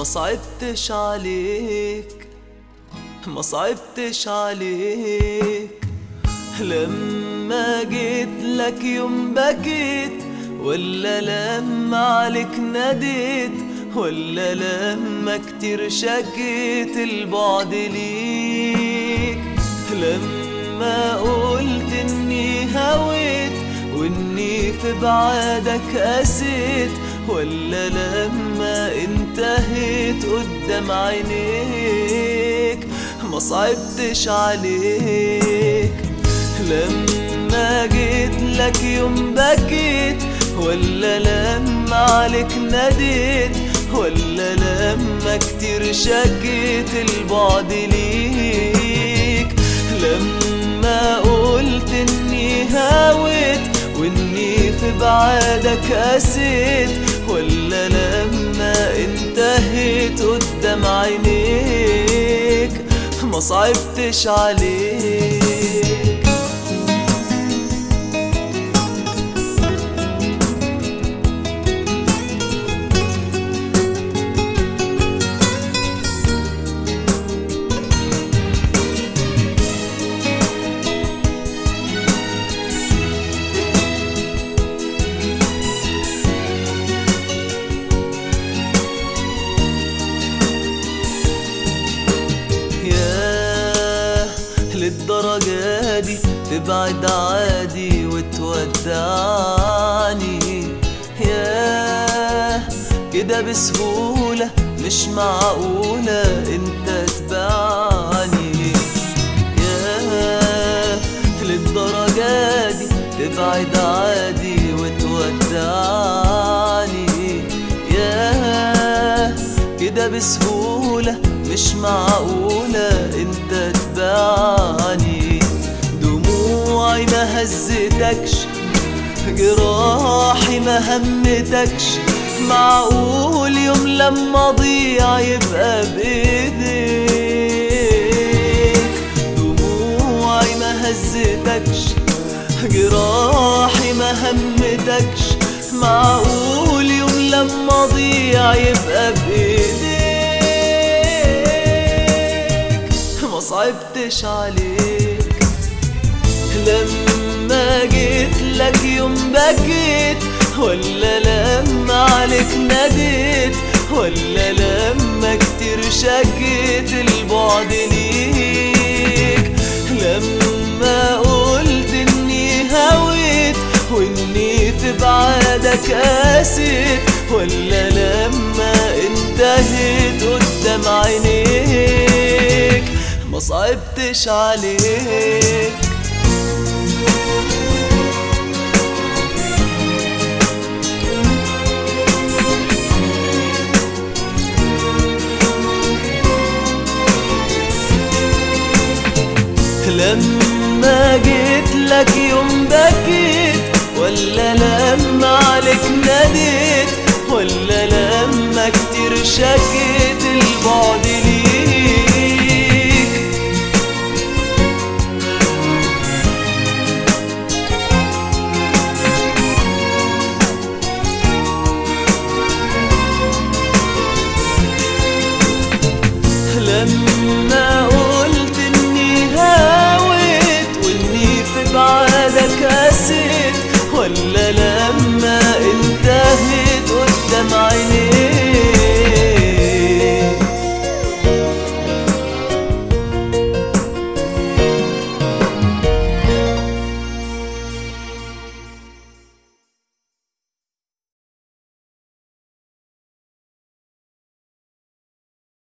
صعبتش عليك ما صعبتش عليك لما جيت لك يوم بكيت ولا لما عليك ناديت ولا لما كتير شكيت البعد ليك لما قلت اني هويت واني في بعادك قسيت ولا لما انتهيت قدام عينيك ما صعبتش عليك لما جيت لك يوم بكيت ولا لما عليك ناديت ولا لما كتير شكيت البعد ليك لما قلت اني هاويت واني في بعادك قسيت ولا لما انتهيت قدام عينيك ما صعبتش عليك ياه للدرجة دي تبعد عادي وتودعني ياه كده بسهولة مش معقولة انت تبعني ياه للدرجة دي تبعد عادي وتودعني ياه كده بسهولة مش معقولة انت تبعني دموعي ما هزتكش جراحي ما همتكش معقول يوم لما اضيع يبقى بايديك دموعي ما هزتكش جراحي ما همتكش معقول يوم لما اضيع يبقى بايديك ما صعبتش عليك لما جيت لك يوم بكيت ولا لما عليك ناديت ولا لما كتير شكيت البعد ليك لما قلت اني هويت واني في بعادك قاسيت ولا لما انتهيت قدام عينيك ما صعبتش عليك لما جيت لك يوم بكيت ولا لما عليك ناديت ولا لما كتير شكيت البعد